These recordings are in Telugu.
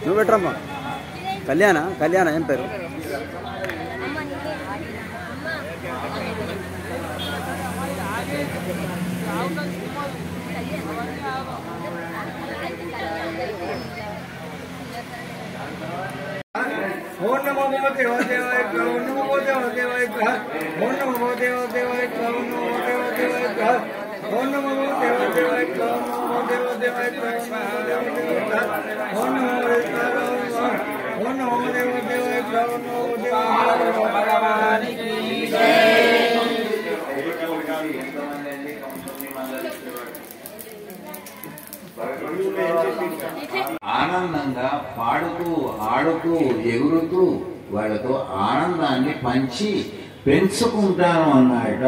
నువ్వు పెట్టరమ్మా కళ్యాణ కళ్యాణ ఏం పేరు ఓం నమో భగవతే వాసుదేవాయ ఓం నమో భగవతే వాసుదేవాయ ఓం నమో భగవతే వాసుదేవాయ ఓం నమో భగవతే వాసుదేవాయ ఓం నమో భగవతే వాసుదేవాయ ఓం నమో భగవతే వాసుదేవాయ ఓం నమో భగవతే ఓం నమో భగవతే ఓం నమో భగవతే ఆనందంగా పాడుతూ ఆడుతూ ఎగురుతూ వాళ్ళతో ఆనందాన్ని పంచి పెంచుకుంటాను అన్నాడట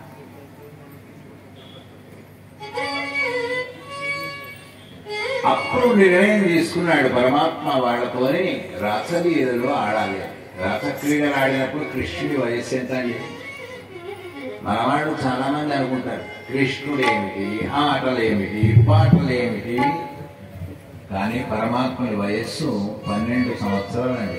అప్పుడు నిర్ణయం తీసుకున్నాడు పరమాత్మ వాళ్ళతోని రసలీలలో ఆడాలి రసక్రీడలు ఆడినప్పుడు కృష్ణుడి వయస్సు ఎంత అండి మన వాళ్ళు చాలా మంది అనుకుంటారు కృష్ణుడు ఏమిటి ఆటలు ఏమిటి పాటలు ఏమిటి కానీ పరమాత్ముడి వయస్సు పన్నెండు సంవత్సరాలు అండి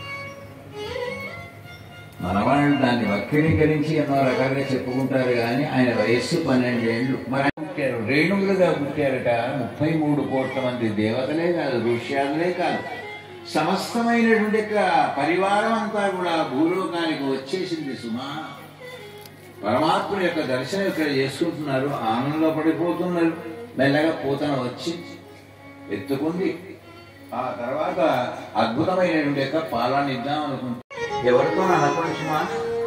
మనవాళ్ళు దాన్ని వక్రీకరించి ఎన్నో రకాలుగా చెప్పుకుంటారు కానీ ఆయన వయస్సు పన్నెండేళ్ళు మరి ఆయన పుట్టారు రేణువులుగా పుట్టారట ముప్పై మూడు కోట్ల మంది దేవతలే కాదు ఋష్యాదులే కాదు సమస్తమైనటువంటి యొక్క పరివారం అంతా కూడా భూలోకానికి వచ్చేసింది సుమా పరమాత్ముని యొక్క దర్శనం ఇక్కడ చేసుకుంటున్నారు ఆనందంలో పడిపోతున్నారు మెల్లగా పూతన వచ్చి ఎత్తుకుంది ఆ తర్వాత అద్భుతమైనటువంటి యొక్క పాలన ఇద్దాం అనుకుంటా ఎవరితో అనుకోండి సుమా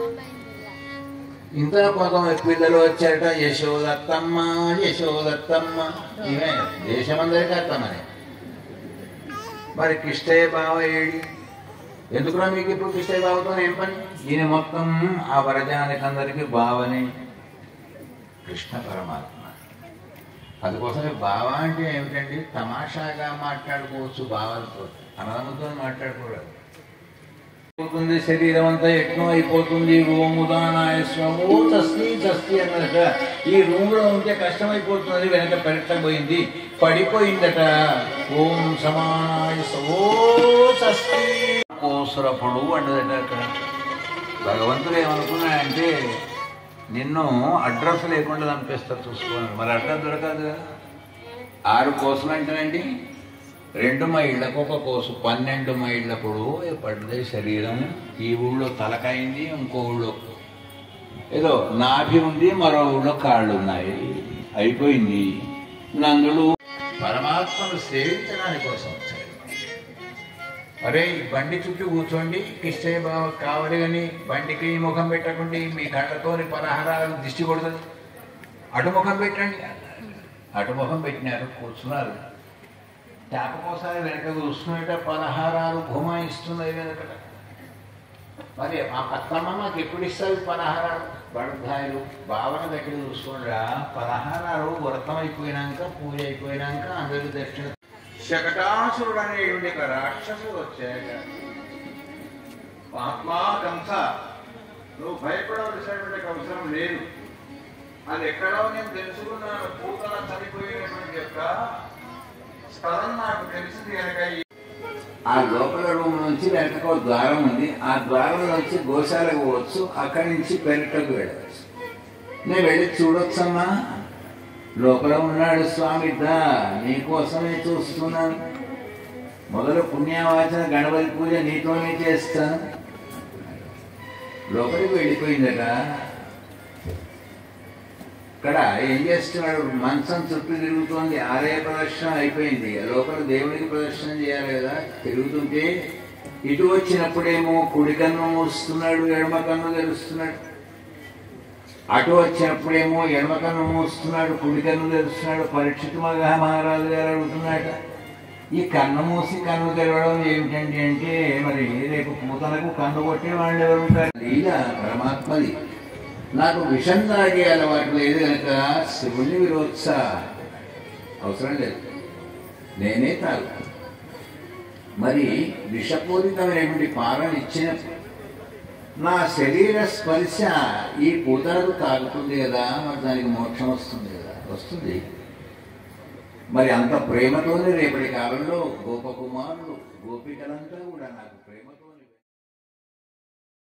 ఇంత కొంత పిల్లలు వచ్చారట యశోదత్తమ్మ యశోదత్తమ్మ ఇవే దేశమందరికీ అత్తమ్మనే మరి కృష్ణయ్య బావ ఏడి ఎందుకురా మీకు ఇప్పుడు కృష్ణయ్య బావతో ఏం పని ఈయన మొత్తం ఆ వరజానికి అందరికీ బావని కృష్ణ పరమాత్మ అందుకోసమే బావ అంటే ఏమిటండి తమాషాగా మాట్లాడుకోవచ్చు బావలతో అన్నదమ్ముతో మాట్లాడకూడదు అయిపోతుంది శరీరం అంతా ఎట్నో అయిపోతుంది ఓముదానాయస్వం ఓ చస్తి చస్తి అన్నదట ఈ రూమ్ లో ఉంటే కష్టమైపోతున్నది వెనక పెట్టబోయింది పడిపోయిందట ఓం సమానాయ స- ఓ చస్తి కోసరపుడు అన్నదట అక్కడ భగవంతుడు ఏమనుకున్నాడంటే నిన్ను అడ్రస్ లేకుండా చంపేస్తారు చూసుకోవాలి మరి అడ్రస్ దొరకదు కదా ఆరు కోసులు అంటేనండి రెండు మైళ్ళకు ఒక కోసు పన్నెండు మైళ్ళప్పుడు పడ్డది శరీరం ఈ ఊళ్ళో తలకైంది ఇంకో ఊళ్ళో ఏదో నాభి ఉంది మరో ఊళ్ళో కాళ్ళు ఉన్నాయి అయిపోయింది నందులు పరమాత్మను సేవించడానికి కోసం వచ్చాడు అరే ఈ బండి చుట్టూ కూర్చోండి కిష్టయ్య బావ కావాలి కానీ బండికి ఈ ముఖం పెట్టకండి మీ కళ్ళతోని పలహారాలను దిష్టి కొడుతుంది అటు ముఖం పెట్టండి అటు ముఖం పెట్టినారు కూర్చున్నారు చేపకోసారి వెనక చూస్తున్నట్ట పలహారాలు గుమాయిస్తున్నాయి వెనకట మరి మా పక్కమ్మ మాకు ఎప్పుడు ఇస్తారు పలహారాలు బడుద్దాయిలు భావన దగ్గర చూసుకోండిరా పలహారాలు వ్రతం అయిపోయినాక పూజ అయిపోయినాక అందరికి దక్షిణ శకటాసురుడు అనేటువంటి ఒక రాక్షసుడు వచ్చాక మహాత్మా కంస నువ్వు భయపడవలసినటువంటి అవసరం లేదు అది ఎక్కడో నేను తెలుసుకున్నాను పూతల చనిపోయినటువంటి యొక్క స్థలం నాకు తెలిసింది కనుక ఈ- ఆ లోపల రూమ్ నుంచి వెనక ఒక ద్వారం ఉంది ఆ ద్వారం నుంచి గోశాలకు పోవచ్చు అక్కడి నుంచి పెరటకు వెళ్ళవచ్చు నేను వెళ్ళి చూడొచ్చమ్మా లోపల ఉన్నాడు స్వామి దా నీకోసమే చూస్తున్నాను మొదలు పుణ్యవాచన గణపతి పూజ నీతోనే చేస్తాను లోపలికి వెళ్ళిపోయిందట ఇక్కడ ఏం చేస్తున్నాడు మంచం చుట్టూ తిరుగుతోంది ఆలయ ప్రదర్శన అయిపోయింది లోపల దేవుడికి ప్రదర్శన చేయాలి కదా తిరుగుతుంటే ఇటు వచ్చినప్పుడేమో కుడి కన్ను మూస్తున్నాడు ఎడమ కన్ను తెరుస్తున్నాడు అటు వచ్చినప్పుడేమో ఎడమ కన్ను మూస్తున్నాడు కుడి కన్ను తెరుస్తున్నాడు పరీక్షిత్ మగ మహారాజు గారు అడుగుతున్నాడు ఈ కన్ను మూసి కన్ను తెరవడం ఏమిటండి అంటే మరి రేపు పూతలకు కన్ను కొట్టే వాళ్ళు ఎవరు ఉంటారు లీల పరమాత్మది నాకు విషం తాగే అలవాటు లేదు కనుక శివుని విరోత్స అవసరం లేదు నేనే తాగు మరి విషపూరితమైనటువంటి పాలన ఇచ్చినప్పుడు నా శరీర స్పర్శ ఈ పూతలకు తాగుతుంది కదా మరి దానికి మోక్షం వస్తుంది కదా వస్తుంది మరి అంత ప్రేమతోనే రేపటి కాలంలో గోపకుమారులు గోపికలంతా కూడా నాకు ప్రేమతో